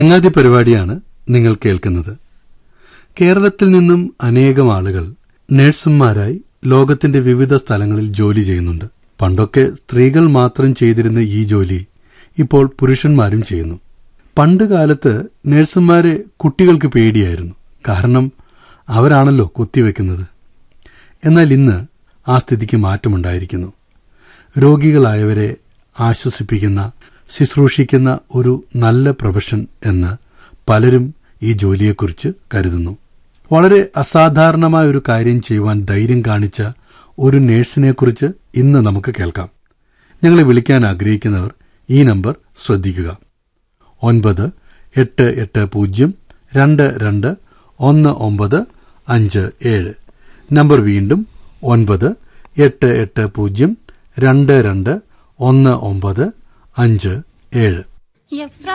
ചങ്ങാതി പരിപാടിയാണ് നിങ്ങൾ കേൾക്കുന്നത് കേരളത്തിൽ നിന്നും അനേകം ആളുകൾ നഴ്സുമാരായി ലോകത്തിന്റെ വിവിധ സ്ഥലങ്ങളിൽ ജോലി ചെയ്യുന്നുണ്ട് പണ്ടൊക്കെ സ്ത്രീകൾ മാത്രം ചെയ്തിരുന്ന ഈ ജോലി ഇപ്പോൾ പുരുഷന്മാരും ചെയ്യുന്നു പണ്ട് കാലത്ത് നഴ്സുമാരെ കുട്ടികൾക്ക് പേടിയായിരുന്നു കാരണം അവരാണല്ലോ കുത്തിവെക്കുന്നത് എന്നാൽ ഇന്ന് ആ സ്ഥിതിക്ക് മാറ്റമുണ്ടായിരിക്കുന്നു രോഗികളായവരെ ആശ്വസിപ്പിക്കുന്ന ശുശ്രൂഷിക്കുന്ന ഒരു നല്ല പ്രൊഫഷൻ എന്ന് പലരും ഈ ജോലിയെക്കുറിച്ച് കരുതുന്നു വളരെ അസാധാരണമായ ഒരു കാര്യം ചെയ്യുവാൻ ധൈര്യം കാണിച്ച ഒരു നഴ്സിനെക്കുറിച്ച് ഇന്ന് നമുക്ക് കേൾക്കാം ഞങ്ങളെ വിളിക്കാൻ ആഗ്രഹിക്കുന്നവർ ഈ നമ്പർ ശ്രദ്ധിക്കുക ഒൻപത് എട്ട് എട്ട് പൂജ്യം രണ്ട് രണ്ട് ഒന്ന് ഒമ്പത് അഞ്ച് ഏഴ് നമ്പർ വീണ്ടും ഒൻപത് എട്ട് എട്ട് പൂജ്യം രണ്ട് രണ്ട് ഒന്ന് ഒമ്പത് അഞ്ച് ഏഴ് എഫ്ര